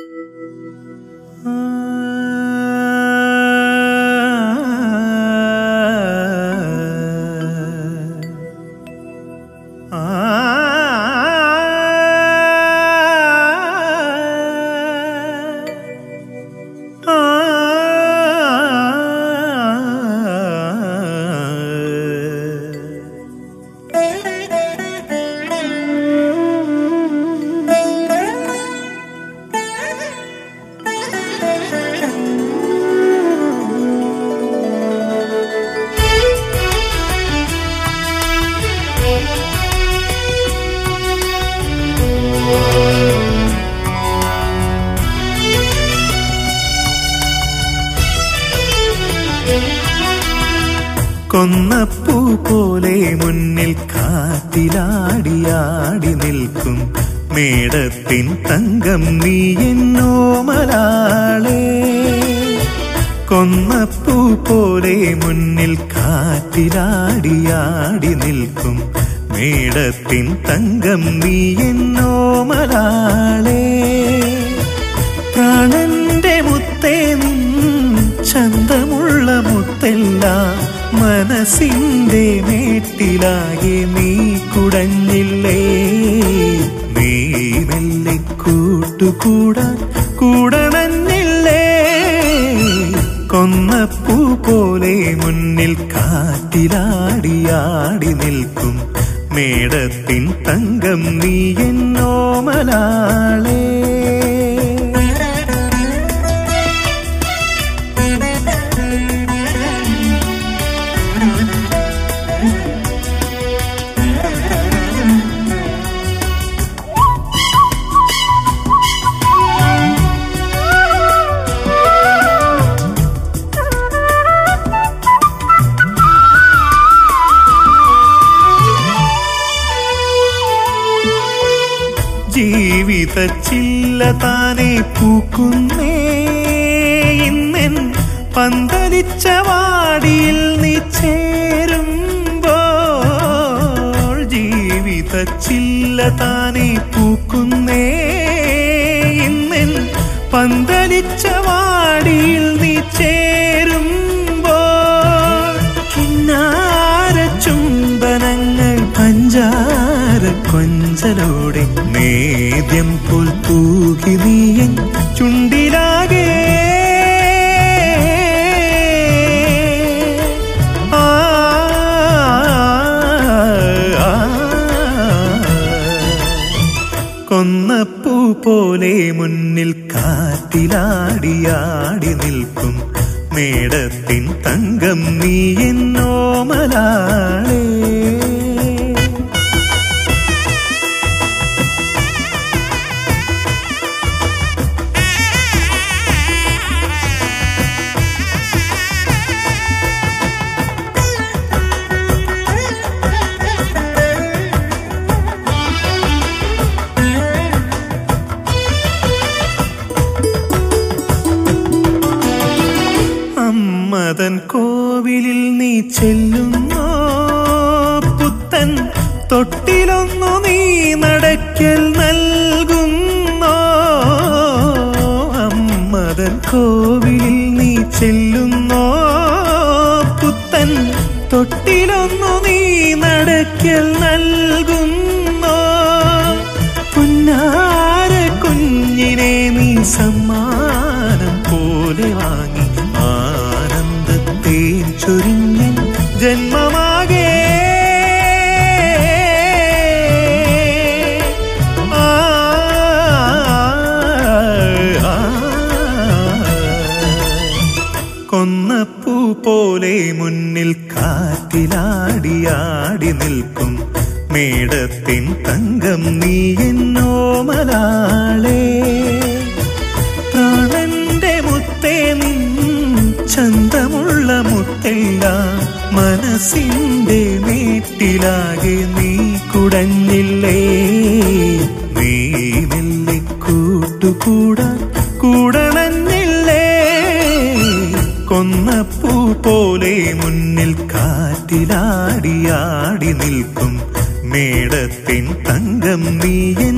കൊന്നപ്പൂ പോലെ മുന്നിൽ കാറ്റിലാടിയാടി നിൽക്കും മേടത്തിൻ തങ്കം നീ എന്നോമലാളേ കൊന്നപ്പൂ പോലെ മുന്നിൽ കാറ്റിലാടിയാടി നിൽക്കും മേടത്തിൻ തങ്കം നീ എന്നോമലാളേ പ്രാണന്റെ മുത്തേ നിൻ ചന്തമുള്ള മുത്തെല്ല മനസ്സിന്റെ മേട്ടിലാകെ നീ കുടഞ്ഞില്ലേ നീ മെല്ലെ കൂട്ടുകൂടാൻ കൂടണഞ്ഞില്ലേ കൊന്നപ്പൂ പോലെ മുന്നിൽ കാറ്റിലാടിയാടി നിൽക്കും മേടത്തിൻ തങ്കം നീ എന്നോമലാളേ ജീവിത ചില്ല താനെ പൂക്കുന്നേ ഇന്നെൻ പന്തലിച്ച വാടിയിൽ നീ ചേരുമ്പോൾ ജീവിത ചില്ല താനെ പൂക്കുന്നേ ഇന്നെൻ പന്തലിച്ച വാടിയിൽ നീ ചേരുമ്പോൾ കിന്നാര ചുംബനങ്ങൾ പഞ്ചാര കൊഞ്ചലോടെ നേദ്യം പോൽ തൂകി നീയൻ ചുണ്ടിലാകെ ആ, ആ, കൊന്നപ്പൂ പോലെ മുന്നിൽ കാറ്റിലാടിയാടി നിൽക്കും മേടത്തിൻ തങ്കം നീ എന്നോമലാളേ അമ്മതൻ കോവിലിൽ നീ ചെല്ലുന്നോ പുത്തൻ തൊട്ടിലൊന്നു നീ നടക്കൽ നൽകുന്നോ അമ്മതൻ കോവിലിൽ നീ ചെല്ലുന്നോ പുത്തൻ തൊട്ടിലൊന്നു നീ നടക്കൽ നൽകുന്നോ പുന്നാര കുഞ്ഞിനെ നീ സമ്മാനം പോലെ വാങ്ങി ആനന്ദത്തേൻ ചൊരിഞ്ഞൻ ജന്മമാകെ ആ, ആ, കൊന്നപ്പൂ പോലെ മുന്നിൽ കാറ്റിലാടിയാടി നിൽക്കും മേടത്തിൻ തങ്കം നീ എന്നോമലാളേ പ്രാണന്റെ മുത്തേ നിൻ ചന്തമുള്ള മുത്തല്ല മനസ്സിന്റെ മേട്ടിലാകെ നീ കുടഞ്ഞില്ലേ നീ മെല്ലെ കൂട്ടുകൂടാൻ കൂടണഞ്ഞില്ലേ കൊന്നപ്പൂ പോലെ മുന്നിൽ കാറ്റിലാടിയാടി നിൽക്കും മേടത്തിൻ തങ്കം നീ